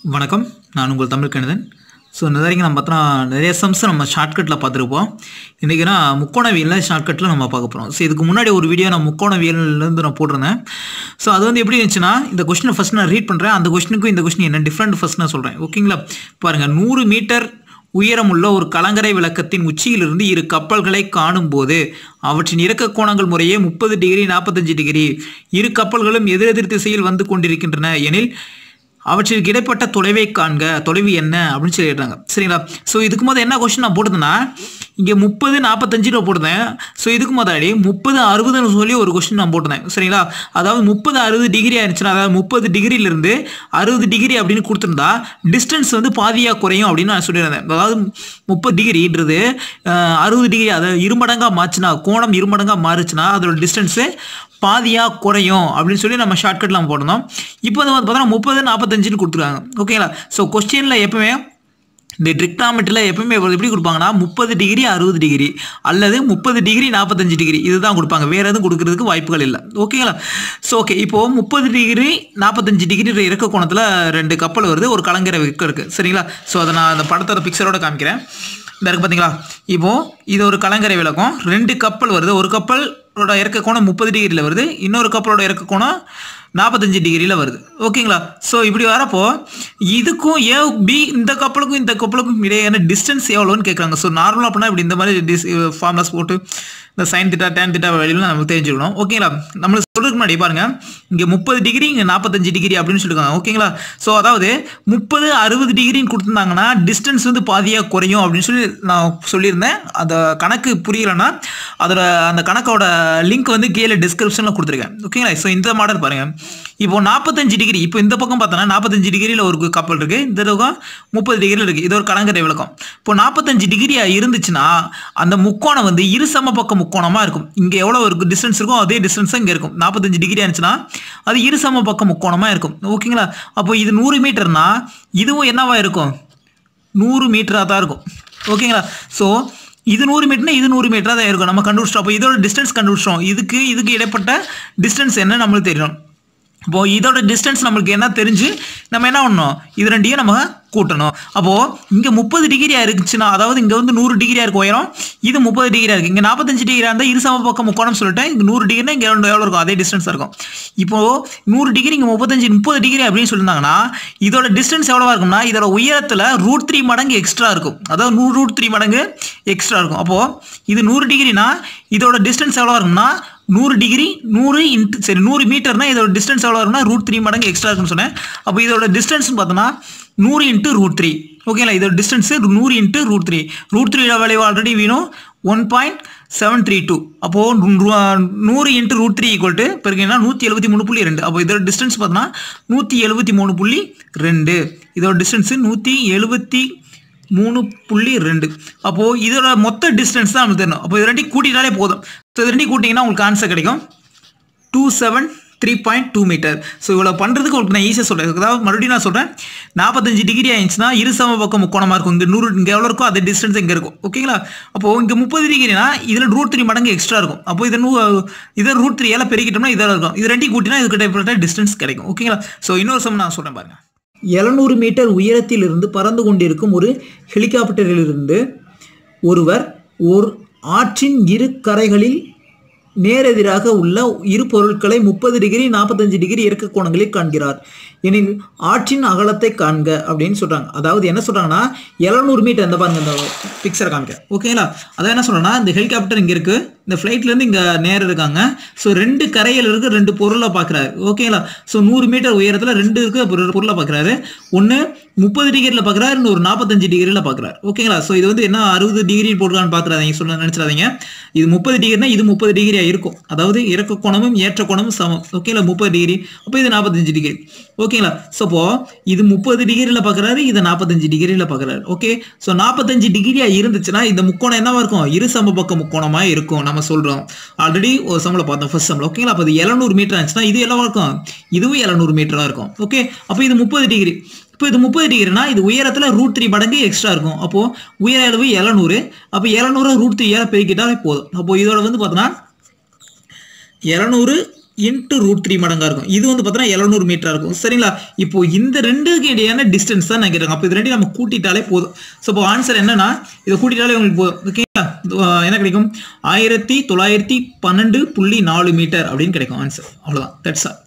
வணக்கம் நான் உங்கள் தமிழ் கணிதன் ஸோ இந்த வரைக்கும் நம்ம பார்த்தோன்னா நிறைய சம்ஸ் நம்ம ஷார்ட்கட்டில் பார்த்துருப்போம் இன்றைக்கி நான் முக்கோணவியலில் ஷார்ட்கட்டில் நம்ம பார்க்க போகிறோம் ஸோ இதுக்கு முன்னாடி ஒரு வீடியோ நான் முக்கோணவியல்லேருந்து நான் போட்டிருந்தேன் ஸோ அது வந்து எப்படி இருந்துச்சுன்னா இந்த கொஸ்டினை ஃபஸ்ட் நான் ரீட் பண்ணுறேன் அந்த கொஸ்டினுக்கும் இந்த கொஸ்டின் என்ன டிஃப்ரெண்ட் ஃபஸ்ட் நான் சொல்கிறேன் ஓகேங்களா பாருங்கள் நூறு மீட்டர் உயரமுள்ள ஒரு கலங்கரை விளக்கத்தின் உச்சியிலிருந்து இரு கப்பல்களை காணும்போது அவற்றின் இறக்க கோணங்கள் முறையே முப்பது டிகிரி நாற்பத்தஞ்சு டிகிரி இரு கப்பல்களும் எதிரெதிர் திசையில் வந்து கொண்டிருக்கின்றன எனில் அவற்றிற்கு இடைப்பட்ட தொலைவை காண்க தொலைவு என்ன அப்படின்னு சொல்லிடுறாங்க சரிங்களா ஸோ இதுக்கு முதல் என்ன கொஸ்டின் நான் போட்டதுன்னா இங்கே முப்பது நாற்பத்தஞ்சுன்னு போட்டிருந்தேன் ஸோ இதுக்கு முன்னாடி முப்பது அறுபதுன்னு சொல்லி ஒரு கொஸ்டின் நான் போட்டிருந்தேன் சரிங்களா அதாவது முப்பது அறுபது டிகிரி ஆயிடுச்சுன்னா அதாவது முப்பது டிகிரியிலிருந்து அறுபது டிகிரி அப்படின்னு கொடுத்துருந்தா டிஸ்டன்ஸ் வந்து பாதியாக குறையும் அப்படின்னு நான் சொல்லியிருந்தேன் அதாவது முப்பது டிகிரின்றது அறுபது டிகிரி அதாவது இருமடங்காக மாச்சுனா கோணம் இருமடங்காக மாறுச்சுன்னா அதோட டிஸ்டன்ஸு பாதியாக குறையும் அப்படின்னு சொல்லி நம்ம ஷார்ட்கட்டில் நம்ம போட்டிருந்தோம் இப்போ வந்து பார்த்தோன்னா முப்பது நாற்பத்தஞ்சுன்னு கொடுத்துருக்காங்க ஓகேங்களா ஸோ கொஸ்டினில் எப்பவுமே இந்த ட்ரிக்னாமெட்ரியில் எப்பவுமே எப்படி கொடுப்பாங்கன்னா முப்பது டிகிரி அறுபது டிகிரி அல்லது முப்பது டிகிரி நாற்பத்தஞ்சு டிகிரி இதுதான் கொடுப்பாங்க வேறு எதுவும் கொடுக்கறதுக்கு வாய்ப்புகள் இல்லை ஓகேங்களா ஸோ ஓகே இப்போது முப்பது டிகிரி நாற்பத்தஞ்சு டிகிரி இறக்க கோணத்தில் ரெண்டு கப்பல் வருது ஒரு கலங்கரை விற்க இருக்குது சரிங்களா ஸோ அதை நான் அந்த படத்தோட பிக்சரோட காமிக்கிறேன் இந்த இருக்குது பார்த்தீங்களா இப்போது இது ஒரு கலங்கரை விளக்கம் ரெண்டு கப்பல் வருது ஒரு கப்பலோட இறக்க கோணம் முப்பது டிகிரியில் வருது இன்னொரு கப்பலோட இறக்க கோணம் நாற்பத்தஞ்சு டிகிரியில் வருது ஓகேங்களா ஸோ இப்படி வரப்போ இதுக்கும் ஏ பி இந்த கப்பலுக்கும் இந்த கப்பலுக்கும் இடையான டிஸ்டன்ஸ் எவ்வளோன்னு கேட்குறாங்க ஸோ நார்மலாக அப்படின்னா இப்படி இந்த மாதிரி டிஸ் ஃபார்ம்லஸ் போட்டு இந்த சைன் திட்டா டேன் திட்டா வழியில் நமக்கு தெரிஞ்சுக்கணும் ஓகேங்களா நம்மளுக்கு சொல்கிறதுக்கு முன்னாடி பாருங்கள் இங்கே முப்பது டிகிரி இங்கே நாற்பத்தஞ்சு டிகிரி அப்படின்னு சொல்லியிருக்காங்க ஓகேங்களா ஸோ அதாவது முப்பது அறுபது டிகிரின்னு கொடுத்துருந்தாங்கன்னா டிஸ்டன்ஸ் வந்து பாதியாக குறையும் அப்படின்னு சொல்லி நான் சொல்லியிருந்தேன் அந்த கணக்கு புரியலைன்னா அதோட அந்த கணக்கோட லிங்க் வந்து கீழே டிஸ்கிரிப்ஷனில் கொடுத்துருக்கேன் ஓகேங்களா ஸோ இந்த மாடல் பாருங்கள் இப்போ நாற்பத்தஞ்சு டிகிரி இப்போ இந்த பக்கம் பார்த்தோன்னா நாற்பத்தஞ்சு டிகிரியில் ஒரு கப்பல் இருக்குது இந்த பக்கம் முப்பது டிகிரியில் இருக்குது இது ஒரு கலங்கரை விளக்கம் இப்போ நாற்பத்தஞ்சு டிகிரியாக இருந்துச்சுன்னா அந்த முக்கோணம் வந்து இரு சம பக்கம் முக்கோணமாக இருக்கும் இங்கே எவ்வளோ ஒரு டிஸ்டன்ஸ் இருக்கும் அதே டிஸ்டன்ஸ் இங்கே இருக்கும் நாற்பத்தஞ்சு டிகிரி ஆனிச்சுன்னா அது இரு சம பக்கம் முக்கோணமாக இருக்கும் ஓகேங்களா அப்போ இது நூறு மீட்டர்னா இதுவும் என்னவா இருக்கும் நூறு மீட்டராக தான் இருக்கும் ஓகேங்களா ஸோ இது நூறு மீட்டர்னா இது நூறு மீட்டராக தான் இருக்கும் நம்ம கண்டுபிடிச்சிட்டோம் அப்போ இதோட டிஸ்டன்ஸ் கண்டுபிடிச்சிட்டோம் இதுக்கு இதுக்கு இடைப்பட்ட டிஸ்டன்ஸ் என்ன நம்மளுக்கு தெரியணும் இப்போது இதோட டிஸ்டன்ஸ் நம்மளுக்கு என்ன தெரிஞ்சு நம்ம என்ன பண்ணணும் இது ரெண்டையும் நம்ம கூட்டணும் அப்போது இங்கே முப்பது டிகிரியாக இருந்துச்சுன்னா அதாவது இங்கே வந்து நூறு டிகிரியாக இருக்கும் உயரம் இது முப்பது டிகிரியாக இருக்குது இங்கே நாற்பத்தஞ்சு டிகிரியாக இருந்தால் இரு சம பக்கம் முக்கோணம் சொல்லிட்டேன் இங்கே நூறு டிகிரினா இங்கே எவ்வளோ எவ்வளோ இருக்கும் அதே டிஸ்டன்ஸ் இருக்கும் இப்போது நூறு டிகிரி இங்கே முப்பத்தஞ்சு முப்பது டிகிரி அப்படின்னு சொல்லியிருந்தாங்கன்னா இதோட டிஸ்டன்ஸ் எவ்வளோவா இருக்கும்னா இதோட உயரத்தில் ரூட் த்ரீ மடங்கு எக்ஸ்ட்ரா இருக்கும் அதாவது நூறு ரூட் த்ரீ மடங்கு எக்ஸ்ட்ரா இருக்கும் அப்போது இது நூறு டிகிரினா இதோட டிஸ்டன்ஸ் எவ்வளோ இருக்கும்னா நூறு டிகிரி நூறு இன்ட்டு சரி நூறு மீட்டர்னா இதோட டிஸ்டன்ஸ் எவ்வளோ இருக்கும்னா ரூட் த்ரீ மடங்கு எக்ஸ்ட்ரா இருக்குன்னு சொன்னேன் அப்போ இதோட டிஸ்டன்ஸ்னு பார்த்தோன்னா நூறு இன்ட்டு ரூட் த்ரீ ஓகேங்களா இதோட டிஸ்டன்ஸு நூறு இன்ட்டு ரூட் த்ரீ ரூட் த்ரீயோட வேல்யூ ஆல்ரெடி வேணும் one point seven three two அப்போது நூறு into root three equal to பிறகுனா நூற்றி எழுபத்தி மூணு புள்ளி ரெண்டு அப்போ இதோட டிஸ்டன்ஸ் பார்த்தோன்னா நூற்றி எழுபத்தி மூணு புள்ளி ரெண்டு இதோட டிஸ்டன்ஸு நூற்றி எழுபத்தி மூணு புள்ளி ரெண்டு அப்போது இதோட மொத்த டிஸ்டன்ஸ் தான் நமக்கு தெரியணும் அப்போ இது ரெண்டையும் கூட்டினாலே போதும் ஸோ இது ரெண்டையும் கூட்டிங்கன்னா உங்களுக்கு ஆன்சர் கிடைக்கும் two seven three point two meter so இவ்வளோ பண்ணுறதுக்கு உங்களுக்கு நான் ஈஸியாக சொல்கிறேன் அதாவது மறுபடியும் நான் சொல்கிறேன் நாற்பத்தஞ்சு டிகிரி ஆயிடுச்சுன்னா இரு சம பக்கம் முக்கோணமாக இருக்கும் இங்கே நூறு இங்கே எவ்வளோ இருக்கோ அதே டிஸ்டன்ஸ் இங்கே இருக்கும் ஓகேங்களா அப்போது இங்கே முப்பது டிகிரினா இதில் ரூட் த்ரீ மடங்கு எக்ஸ்ட்ரா இருக்கும் அப்போ இதை நூ இதை ரூட் த்ரீ எல்லாம் பெருக்கிட்டோம்னா இதில் இருக்கும் இது ரெண்டையும் கூட்டினா இதுக்கிட்ட டிஸ்டன்ஸ் கிடைக்கும் ஓகேங்களா ஸோ இன்னொரு சம் நான் சொல்கிறேன் பாருங்கள் எழுநூறு மீட்டர் உயரத்திலிருந்து பறந்து கொண்டிருக்கும் ஒரு ஹெலிகாப்டரிலிருந்து ஒருவர் ஒரு ஆற்றின் இரு கரைகளில் நேரெதிராக உள்ள இரு பொருட்களை முப்பது டிகிரி நாற்பத்தஞ்சு டிகிரி இறக்க கோணங்களில் காண்கிறார் எனில் ஆற்றின் அகலத்தை காண்க அப்படின்னு சொல்கிறாங்க அதாவது என்ன சொல்கிறாங்கன்னா எழுநூறு மீட்டர் இந்த பாருங்க இந்த பிக்சரை காமிக்க ஓகேங்களா அதான் என்ன சொல்கிறேன்னா இந்த ஹெலிகாப்டர் இங்கே இருக்குது இந்த ஃப்ளைட்லேருந்து இங்கே நேரம் இருக்காங்க ஸோ ரெண்டு கரையில் இருக்க ரெண்டு பொருளை பார்க்குறாரு ஓகேங்களா ஸோ நூறு மீட்டர் உயரத்தில் ரெண்டு இருக்க பொருளை பார்க்குறாரு ஒன்று முப்பது டிகிரியில் பார்க்குறாரு இன்னும் ஒரு நாற்பத்தஞ்சு டிகிரியில் பார்க்குறாரு ஓகேங்களா ஸோ இது வந்து என்ன அறுபது டிகிரி போட்டுருக்கான்னு பார்க்குறாங்க சொல்ல நினச்சிடாதீங்க இது முப்பது டிகிரினா இது முப்பது டிகிரியாக இருக்கும் அதாவது இறக்க கோணமும் ஏற்ற கோணமும் சமம் ஓகேங்களா முப்பது டிகிரி அப்போ இது நாற்பத்தஞ்சு டிகிரி ஓகேங்களா ஸோ அப்போ இது முப்பது டிகிரியில் பார்க்குறாரு இதை நாற்பத்தஞ்சு டிகிரியில் பார்க்குறாரு ஓகே ஸோ நாற்பத்தஞ்சு டிகிரியாக இருந்துச்சுன்னா இந்த முக்கோணம் என்னவா இருக்கும் இரு சம பக்க முக்கோணமாக இருக்கும் நம்ம சொல்கிறோம் ஆல்ரெடி ஒரு சம்மில் பார்த்தோம் ஃபர்ஸ்ட் சம்மில் ஓகேங்களா அப்போ இது எழுநூறு மீட்டர் ஆச்சுன்னா இது எல்லாம் இருக்கும் இதுவும் எழுநூறு மீட்டராக இருக்கும் ஓகே அப்போ இது முப்பது டிகிரி இப்போ இது முப்பது டிகிரினா இது உயரத்தில் ரூட் த்ரீ மடங்கு எக்ஸ்ட்ரா இருக்கும் அப்போது உயர அளவு எழுநூறு அப்போ எழுநூறு ரூட் த்ரீ ஏழை பெருக்கிட்டாலே போதும் அப்போது இதோட வந்து பார்த்தோன்னா இரநூறு இன்ட்டு ரூட் த்ரீ மடங்காக இருக்கும் இது வந்து பார்த்தீங்கன்னா எழுநூறு மீட்டராக இருக்கும் சரிங்களா இப்போ இந்த ரெண்டுக்கு இடையான டிஸ்டன்ஸ் தான் நான் கேட்டேன் அப்போ இது ரெண்டையும் நம்ம கூட்டிட்டாலே போதும் ஸோ இப்போ ஆன்சர் என்னன்னா இதை கூட்டிட்டாலே உங்களுக்கு போதும் ஓகேங்களா அஹ் என்ன கிடைக்கும் ஆயிரத்தி தொள்ளாயிரத்தி பன்னெண்டு புள்ளி நாலு மீட்டர் அப்படின்னு கிடைக்கும் ஆன்சர் அவ்வளோதான் தட்ஸ் ஆல்